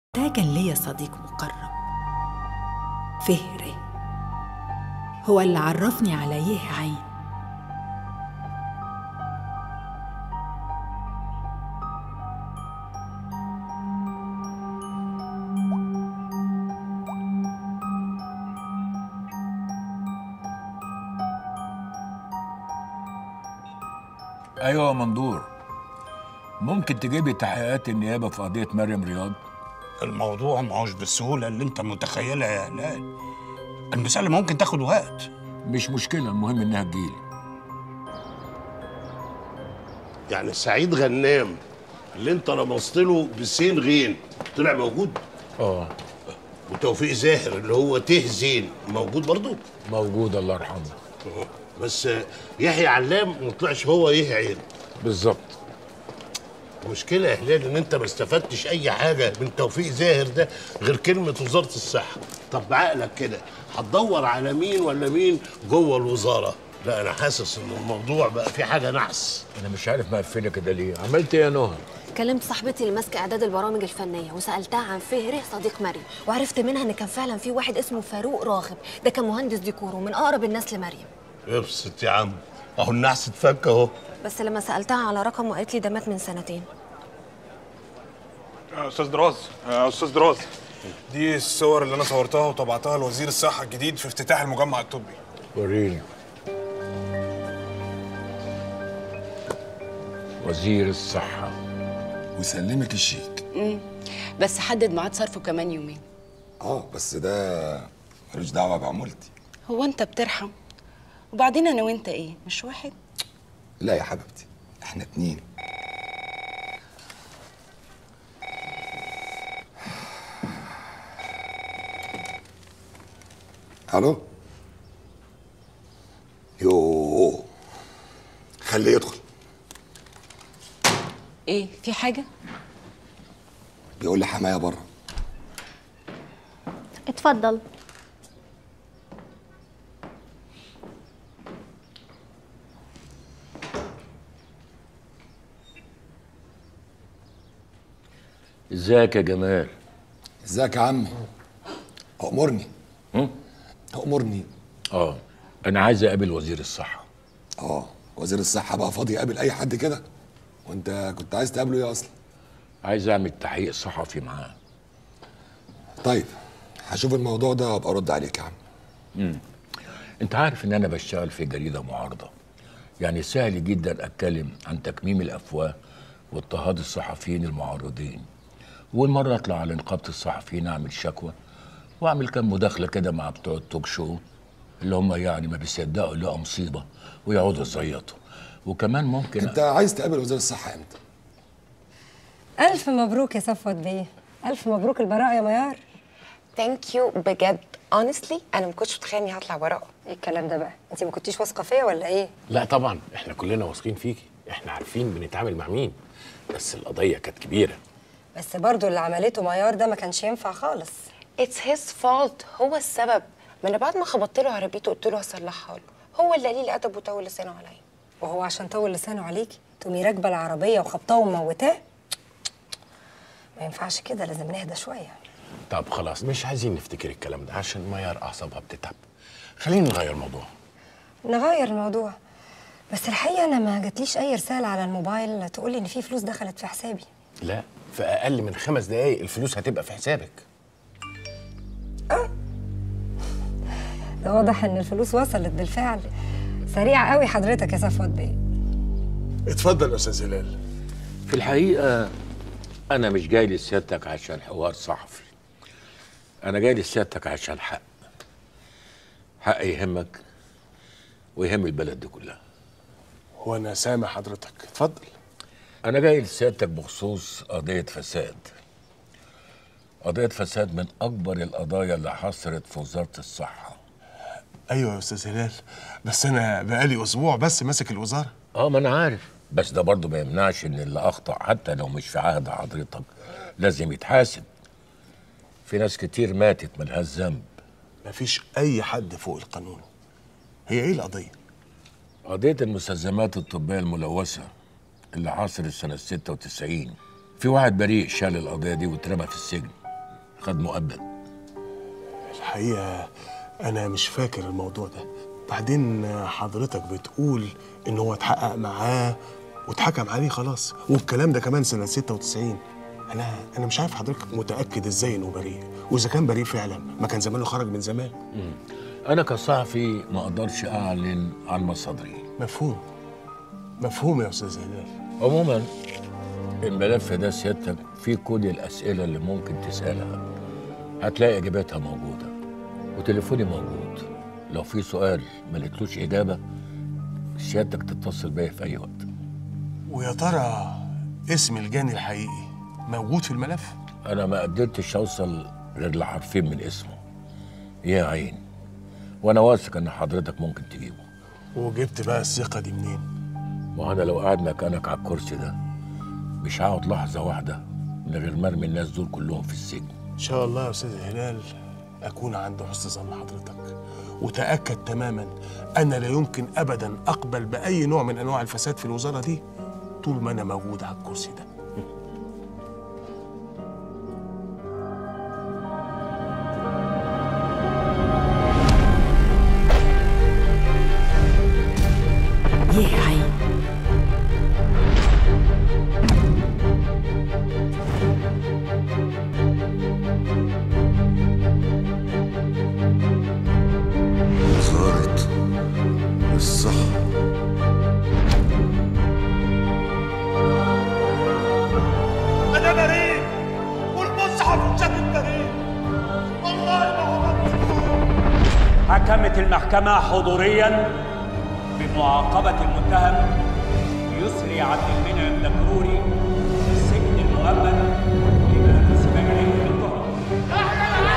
ده كان ليا صديق مقرب فهري هو اللي عرفني على يه عين ايوه يا مندور ممكن تجيبي تحقيقات النيابه في قضيه مريم رياض الموضوع ما هوش بالسهولة اللي انت متخيلها يا هلال المسألة ممكن تاخد وقت مش مشكله المهم انها تجيلي يعني سعيد غنام اللي انت رمزت له بسين غين طلع موجود اه وتوفيق زاهر اللي هو ته زين موجود برضه موجود الله يرحمه بس يحيى علام ما طلعش هو يه عين بالظبط المشكلة يا هلال ان انت ما استفدتش اي حاجة من توفيق زاهر ده غير كلمة وزارة الصحة طب بعقلك كده هتدور على مين ولا مين جوه الوزارة لا انا حاسس ان الموضوع بقى فيه حاجة نحس انا مش عارف مقفله كده ليه عملت ايه يا نهى كلمت صاحبتي اللي ماسكه اعداد البرامج الفنيه وسالتها عن فهري صديق مريم وعرفت منها ان كان فعلا في واحد اسمه فاروق راغب ده كان مهندس ديكور ومن اقرب الناس لمريم ابسط يا عم اهو النحس اتفك اهو بس لما سالتها على رقمه قالت لي ده مات من سنتين يا استاذ دراز يا استاذ دراز دي الصور اللي انا صورتها وطبعتها لوزير الصحه الجديد في افتتاح المجمع الطبي وريني وزير الصحه وسلمك الشيك بس حدد ميعاد صرفه كمان يومين اه بس ده ملوش دعوه بعمولتي هو انت بترحم وبعدين انا وانت ايه مش واحد لا يا حبيبتي احنا اتنين الو يوه خليه يدخل ايه في حاجه بيقول لي حمايه بره اتفضل ازيك يا جمال ازيك يا عمي امرني هم؟ امرني اه انا عايز اقابل وزير الصحه اه وزير الصحه بقى فاضي يقابل اي حد كده وانت كنت عايز تقابله ايه اصلا عايز اعمل تحقيق صحفي معاه طيب هشوف الموضوع ده وابقى ارد عليك يا عم انت عارف ان انا بشتغل في جريده معارضه يعني سهل جدا اتكلم عن تكميم الافواه واضطهاد الصحفيين المعارضين والمره اطلع على نقابه الصحفيين اعمل شكوى واعمل كام مداخله كده مع بتوع التوك شو اللي هم يعني ما بيصدقوا يلاقوا مصيبه ويقعدوا يزيطوا وكمان ممكن انت عايز تقابل وزير الصحه امتى ألف مبروك يا صفوت بيه ألف مبروك البراءة يا ميار ثانك يو بجد اونستلي انا ما كنتش متخيل اني هطلع وراءه إيه الكلام ده بقى أنت ما كنتيش واثقة فيا ولا إيه لا طبعا احنا كلنا واثقين فيكي احنا عارفين بنتعامل مع مين بس القضيه كانت كبيره بس برضو اللي عملته ميار ده ما كانش ينفع خالص اتس هيز فولت هو السبب ما انا بعد ما خبطت له عربيته قلت له هصلحها له هو اللي قليل ادب وطول لسانه عليا وهو عشان طول لسانه عليكي تقومي راكبة العربية وخبطاه وموتاه ما ينفعش كده لازم نهدى شوية طب خلاص مش عايزين نفتكر الكلام ده عشان ميار اعصابها بتتعب خلينا نغير الموضوع نغير الموضوع بس الحقيقة أنا ما جاتليش أي رسالة على الموبايل تقولي إن في فلوس دخلت في حسابي لا في اقل من خمس دقايق الفلوس هتبقى في حسابك ده واضح إن الفلوس وصلت بالفعل سريع قوي حضرتك يا صفوت بيه اتفضل يا استاذ هلال في الحقيقه انا مش جاي لسيادتك عشان حوار صحفي انا جاي لسيادتك عشان حق حق يهمك ويهم البلد دي كلها وانا سامع حضرتك اتفضل أنا جاي لسيادتك بخصوص قضية فساد قضية فساد من أكبر القضايا اللي حصلت في وزارة الصحة ايوه يا استاذ هلال بس انا بقالي اسبوع بس ماسك الوزاره اه ما أنا عارف بس ده برضه ما يمنعش إن اللي أخطأ حتى لو مش في عهد حضرتك لازم يتحاسب في ناس كتير ماتت ملهاش ذنب مفيش اي حد فوق القانون هي ايه القضيه قضية المستلزمات الطبية الملوثة اللي حصلت سنة 96 في واحد بريء شال القضية دي واترمى في السجن خد مؤبد الحقيقه انا مش فاكر الموضوع ده بعدين حضرتك بتقول ان هو اتحقق معاه واتحكم عليه خلاص والكلام ده كمان سنه 96 انا انا مش عارف حضرتك متاكد ازاي انه بريء واذا كان بريء فعلا ما كان زمانه خرج من زمان انا كصحفي ما اقدرش اعلن عن مصادري مفهوم مفهوم يا استاذ هلال عموما الملف ده سيادتك فيه كل الاسئله اللي ممكن تسالها هتلاقي اجاباتها موجوده وتليفوني موجود لو في سؤال ما لقيتلوش اجابه سيادتك تتصل بيا في اي وقت ويا ترى اسم الجاني الحقيقي موجود في الملف انا ما قدرتش اوصل غير لحرفين من اسمه يا عين وانا واثق ان حضرتك ممكن تجيبه وجبت بقى الثقه دي منين وانا لو قاعد مكانك على الكرسي ده مش هقعد لحظه واحده من غير ما ارمي الناس دول كلهم في السجن ان شاء الله يا استاذ هلال اكون عند حسن ظن حضرتك وتاكد تماما ان لا يمكن ابدا اقبل باي نوع من انواع الفساد في الوزاره دي طول ما انا موجود على الكرسي ده يا عين وزارة الصحة أنا بريء والمصحف شكل بريء والله ما هو حكمت المحكمة حضوريا بمعاقبة المتهم يسري عبد المنعم دكروري بالسجن المؤبد لما نسب إليه من تهم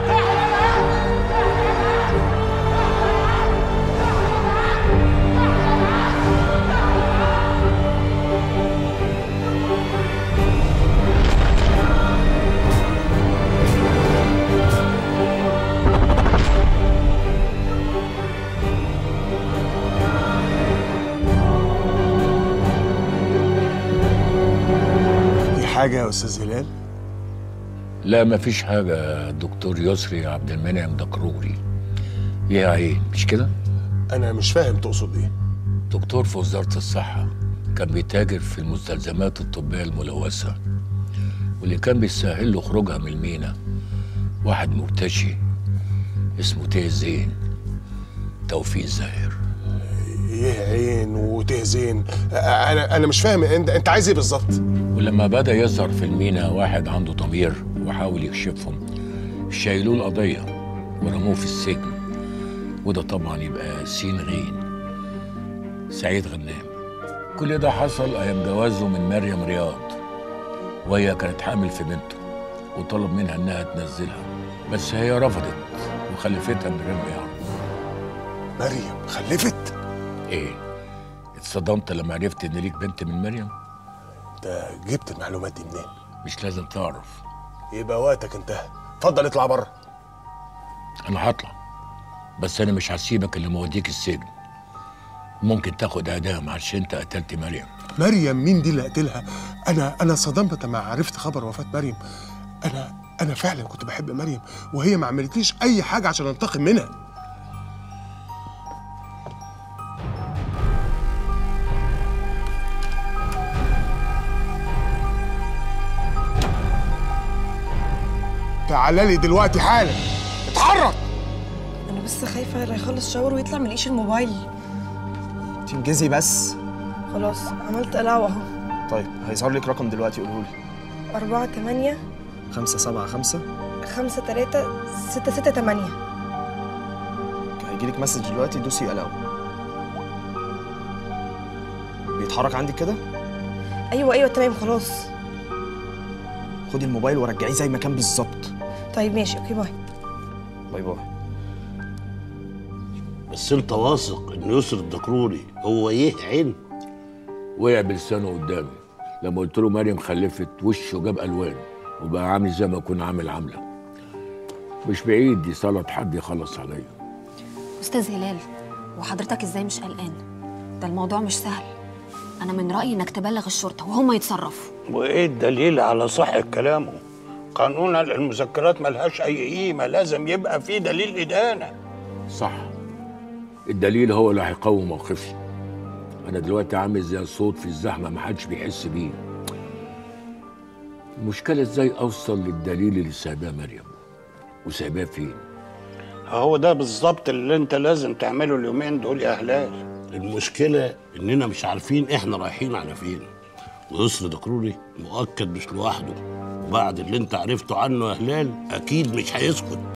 في حاجه يا استاذ هلال لا مفيش حاجه دكتور يسري عبد المنعم دكروري يا عين مش كده انا مش فاهم تقصد ايه دكتور في وزاره الصحه كان بيتاجر في المستلزمات الطبيه الملوثه واللي كان بيسهل له خروجها من المينا واحد مرتشي اسمه تيه زين توفيق زاهر ايه عين وتهزين انا انا مش فاهم انت انت عايز ايه بالظبط ولما بدا يظهر في المينا واحد عنده ضمير وحاول يكشفهم شايلوه القضيه ورموه في السجن وده طبعا يبقى سين غين سعيد غنام كل ده حصل ايام جوازه من مريم رياض وهي كانت حامل في بنته وطلب منها انها تنزلها بس هي رفضت وخلفتها من غير ما يعرف مريم خلفت ايه اتصدمت لما عرفت ان ليك بنت من مريم انت جبت المعلومات دي منين مش لازم تعرف يبقى وقتك انتهى اتفضل اطلع بره انا هطلع بس انا مش هسيبك اللي موديك السجن ممكن تاخد اعدام عشان انت قتلت مريم مريم مين دي اللي قتلها انا انا صدمت لما عرفت خبر وفاه مريم انا انا فعلا كنت بحب مريم وهي ما عملتليش اي حاجه عشان انتقم منها تعالى لي دلوقتي حالا اتحرك انا بس خايفه لا يخلص شاور ويطلع ملقيش الموبايل تنجزي بس خلاص عملت قلعه اهو طيب هيظهر لك رقم دلوقتي قوله لي أربعة تمانية خمسة سبعة خمسة خمسة تلاتة ستة ستة تمانية هيجيلك مسج دلوقتي دوسي الاو بيتحرك عندك كده أيوة أيوة تمام خلاص خدي الموبايل ورجعيه زي ما كان بالظبط طيب ماشي أوكي باي باي باي بس انت واثق ان يسر الدكروري هو ايه عين وقع بلسانه قدامي لما قلت له مريم خلفت وشه جاب الوان وبقى عامل زي ما اكون عامل عامله مش بعيد يسلط حد يخلص عليا استاذ هلال وحضرتك ازاي مش قلقان ده الموضوع مش سهل انا من رايي انك تبلغ الشرطه وهم يتصرفوا وايه الدليل على صحة كلامه قانونا المذكرات ملهاش اي قيمه لازم يبقى في دليل ادانه صح الدليل هو اللي هيقوم موقفي انا دلوقتي عامل زي الصوت في الزحمه محدش بيحس بيه المشكله ازاي اوصل للدليل اللي سايباه مريم وسايباه فين هو ده بالظبط اللي انت لازم تعمله اليومين دول يا هلال المشكلة إننا مش عارفين إحنا رايحين على فين ويسر دكروري مؤكد مش لوحده وبعد اللي أنت عرفته عنه يا هلال أكيد مش هيسكت